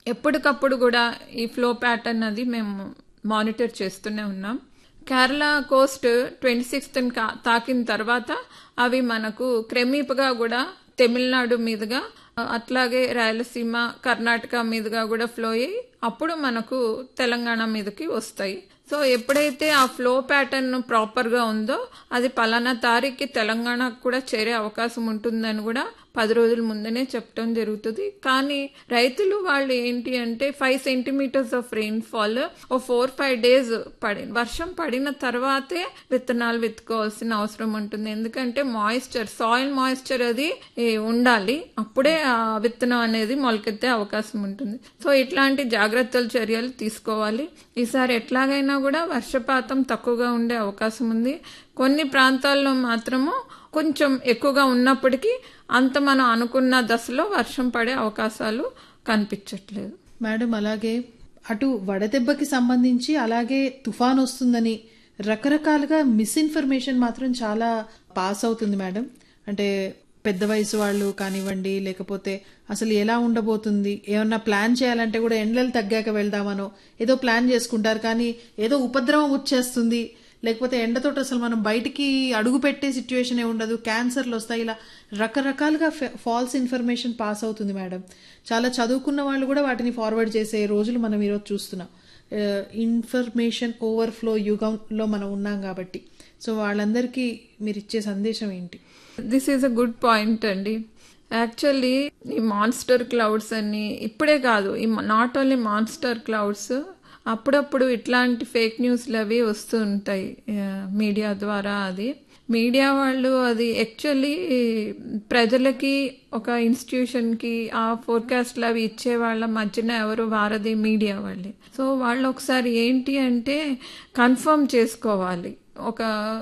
ఎప్పటికప్పుడు కూడా ఈ ఫ్లో ప్యాటర్న్ అది మేము మానిటర్ చేస్తూనే ఉన్నాం కేరళ కోస్ట్ ట్వంటీ సిక్స్త్ తాకిన తర్వాత అవి మనకు క్రమీపగా కూడా తమిళనాడు మీదుగా అట్లాగే రాయలసీమ కర్ణాటక మీదుగా కూడా ఫ్లో అయ్యి అప్పుడు మనకు తెలంగాణ మీదకి వస్తాయి సో ఎప్పుడైతే ఆ ఫ్లో ప్యాటర్న్ ప్రాపర్ గా ఉందో అది పలానా తారీఖుకి తెలంగాణకు కూడా చేరే అవకాశం ఉంటుందని కూడా పది రోజుల ముందనే చెప్పడం జరుగుతుంది కానీ రైతులు వాళ్ళు ఏంటి అంటే five centimetres of rainfall or four five days పడి వర్షం పడిన తర్వాతే విత్తనాలు విత్తుకోవాల్సిన అవసరం ఉంటుంది ఎందుకంటే మాయిశ్చర్ సాయిల్ మాయిశ్చర్ అది ఉండాలి అప్పుడే ఆ విత్తనం అనేది మొలకెత్తే అవకాశం ఉంటుంది సో ఇట్లాంటి జాగ్రత్తలు చర్యలు తీసుకోవాలి ఈసారి ఎట్లాగైనా కూడా వర్షపాతం తక్కువగా ఉండే అవకాశం ఉంది కొన్ని ప్రాంతాల్లో మాత్రము కొంచెం ఎక్కువగా ఉన్నప్పటికీ అంత మనం అనుకున్న దశలో వర్షం పడే అవకాశాలు కనిపించట్లేదు మేడం అలాగే అటు వడదెబ్బకి సంబంధించి అలాగే తుఫాన్ వస్తుందని రకరకాలుగా మిస్ఇన్ఫర్మేషన్ మాత్రం చాలా పాస్ అవుతుంది మేడం అంటే పెద్ద వయసు వాళ్ళు కానివ్వండి లేకపోతే అసలు ఎలా ఉండబోతుంది ఏమన్నా ప్లాన్ చేయాలంటే కూడా ఎండలు తగ్గాక వెళ్దామనో ఏదో ప్లాన్ చేసుకుంటారు కానీ ఏదో ఉపద్రవం వచ్చేస్తుంది లేకపోతే ఎండతోటి అసలు మనం బయటికి అడుగు పెట్టే సిచ్యువేషన్ ఏ ఉండదు క్యాన్సర్లు వస్తాయి ఇలా రకరకాలుగా ఫాల్స్ ఇన్ఫర్మేషన్ పాస్ అవుతుంది మేడం చాలా చదువుకున్న వాళ్ళు కూడా వాటిని ఫార్వర్డ్ చేసే రోజులు మనం ఈరోజు చూస్తున్నాం ఇన్ఫర్మేషన్ ఓవర్ఫ్లో యుగంలో మనం ఉన్నాం కాబట్టి సో వాళ్ళందరికీ మీరు ఇచ్చే సందేశం ఏంటి this is a good point అండి యాక్చువల్లీ ఈ మాన్స్టర్ క్లౌడ్స్ అని ఇప్పుడే కాదు ఈ నాట్ ఓన్లీ మాన్స్టర్ క్లౌడ్స్ అప్పుడప్పుడు ఇట్లాంటి ఫేక్ న్యూస్లు అవి వస్తూ ఉంటాయి మీడియా ద్వారా అది మీడియా వాళ్ళు అది యాక్చువల్లీ ప్రజలకి ఒక ఇన్స్టిట్యూషన్కి ఆ ఫోర్కాస్ట్లు అవి ఇచ్చే వాళ్ళ మధ్యన ఎవరు వారది మీడియా వాళ్ళే సో వాళ్ళు ఒకసారి ఏంటి అంటే కన్ఫర్మ్ చేసుకోవాలి ఒక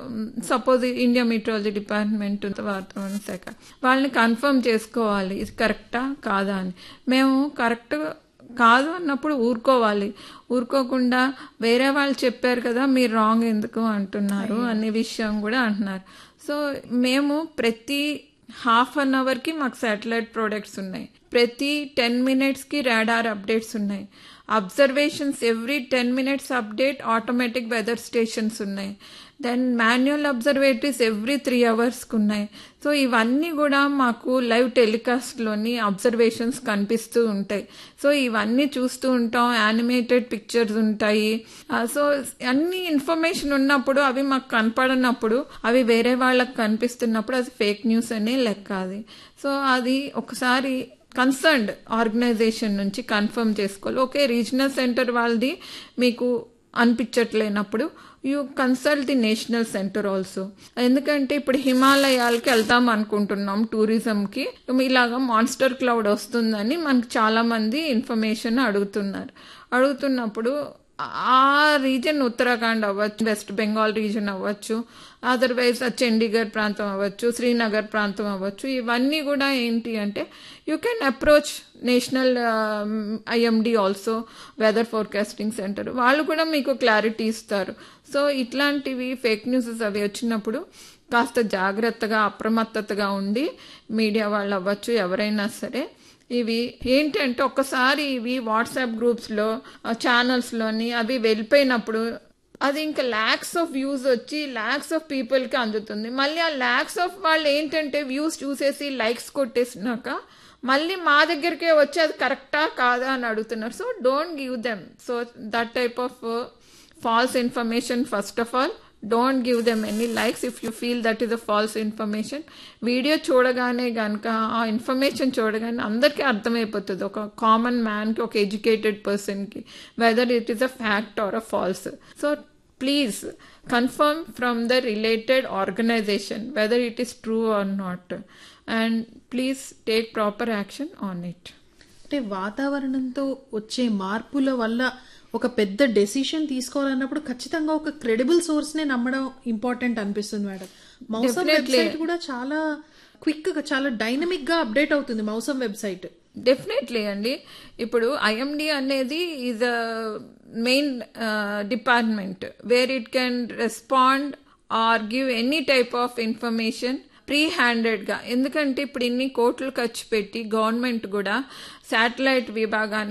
సపోజ్ ఇండియా మెట్రాలజీ డిపార్ట్మెంట్ వాతావరణ శాఖ వాళ్ళని కన్ఫర్మ్ చేసుకోవాలి ఇది కరెక్టా కాదా అని మేము కరెక్ట్ కాదు అన్నప్పుడు ఊరుకోవాలి ఊరుకోకుండా వేరే వాళ్ళు చెప్పారు కదా మీరు రాంగ్ ఎందుకు అంటున్నారు అనే విషయం కూడా అంటున్నారు సో మేము ప్రతి హాఫ్ అన్ అవర్కి మాకు శాటిలైట్ ప్రోడక్ట్స్ ఉన్నాయి ప్రతి టెన్ మినిట్స్కి రాడార్ అప్డేట్స్ ఉన్నాయి observations every ten minutes update automatic weather stations ఉన్నాయి then manual observatories every three అవర్స్కి ఉన్నాయి సో ఇవన్నీ కూడా మాకు లైవ్ టెలికాస్ట్లోని అబ్జర్వేషన్స్ కనిపిస్తూ ఉంటాయి సో ఇవన్నీ చూస్తూ ఉంటాం యానిమేటెడ్ పిక్చర్స్ ఉంటాయి సో అన్ని ఇన్ఫర్మేషన్ ఉన్నప్పుడు అవి మాకు కనపడనప్పుడు అవి వేరే వాళ్ళకి కనిపిస్తున్నప్పుడు అది ఫేక్ న్యూస్ అనే లెక్క అది సో అది ఒకసారి కన్సర్న్డ్ ఆర్గనైజేషన్ నుంచి కన్ఫర్మ్ చేసుకోవాలి ఓకే రీజనల్ సెంటర్ వాళ్ళది మీకు అనిపించట్లేనప్పుడు you consult the national centre also ఎందుకంటే ఇప్పుడు హిమాలయాలకి వెళ్తాం అనుకుంటున్నాం టూరిజంకి ఇలాగా మాన్స్టర్ క్లౌడ్ వస్తుందని మనకు చాలా మంది ఇన్ఫర్మేషన్ అడుగుతున్నారు అడుగుతున్నప్పుడు ఆ రీజన్ ఉత్తరాఖండ్ అవ్వచ్చు వెస్ట్ బెంగాల్ రీజన్ అవ్వచ్చు అదర్వైజ్ చండీగఢ్ ప్రాంతం అవ్వచ్చు శ్రీనగర్ ప్రాంతం అవ్వచ్చు ఇవన్నీ కూడా ఏంటి అంటే you can approach national IMD also weather forecasting centre వాళ్ళు కూడా మీకు క్లారిటీ ఇస్తారు సో ఇట్లాంటివి ఫేక్ న్యూసెస్ అవి వచ్చినప్పుడు కాస్త జాగ్రత్తగా అప్రమత్తతగా ఉండి మీడియా వాళ్ళు అవ్వచ్చు ఎవరైనా సరే ఇవి ఏంటంటే ఒక్కసారి ఇవి వాట్సాప్ గ్రూప్స్లో ఛానల్స్లోని అవి వెళ్ళిపోయినప్పుడు అది ఇంకా ల్యాక్స్ ఆఫ్ వ్యూస్ వచ్చి ల్యాక్స్ ఆఫ్ పీపుల్కి అందుతుంది మళ్ళీ ఆ ల్యాక్స్ ఆఫ్ వాళ్ళు ఏంటంటే వ్యూస్ చూసేసి లైక్స్ కొట్టేసినాక మళ్ళీ మా దగ్గరికే వచ్చి అది కరెక్టా కాదా అని అడుగుతున్నారు so don't give them so that type of false information first of all don't give them any likes if you feel that is a false information video చూడగానే కనుక ఆ ఇన్ఫర్మేషన్ చూడగానే అందరికీ అర్థమైపోతుంది ఒక కామన్ మ్యాన్కి ఒక ఎడ్యుకేటెడ్ పర్సన్కి whether it is a fact or a false so please confirm from the related organisation whether it is true or not and please take proper action on it అంటే వాతావరణంతో వచ్చే మార్పుల వల్ల ఒక పెద్ద డెసిషన్ తీసుకోవాలన్నప్పుడు ఖచ్చితంగా ఒక క్రెడిబుల్ సోర్స్ నే నమ్మడం ఇంపార్టెంట్ అనిపిస్తుంది మేడం మౌసం వెబ్సైట్ కూడా చాలా క్విక్ గా చాలా డైనమిక్ గా అప్డేట్ అవుతుంది మౌసం వెబ్సైట్ డెఫినెట్లీ అండి ఇప్పుడు ఐఎండి అనేది is a main department where it can respond or give any type of information ప్రీ హ్యాండెడ్గా ఎందుకంటే ఇప్పుడు ఇన్ని కోట్లు ఖర్చు పెట్టి గవర్నమెంట్ కూడా శాటిలైట్ విభాగాన్ని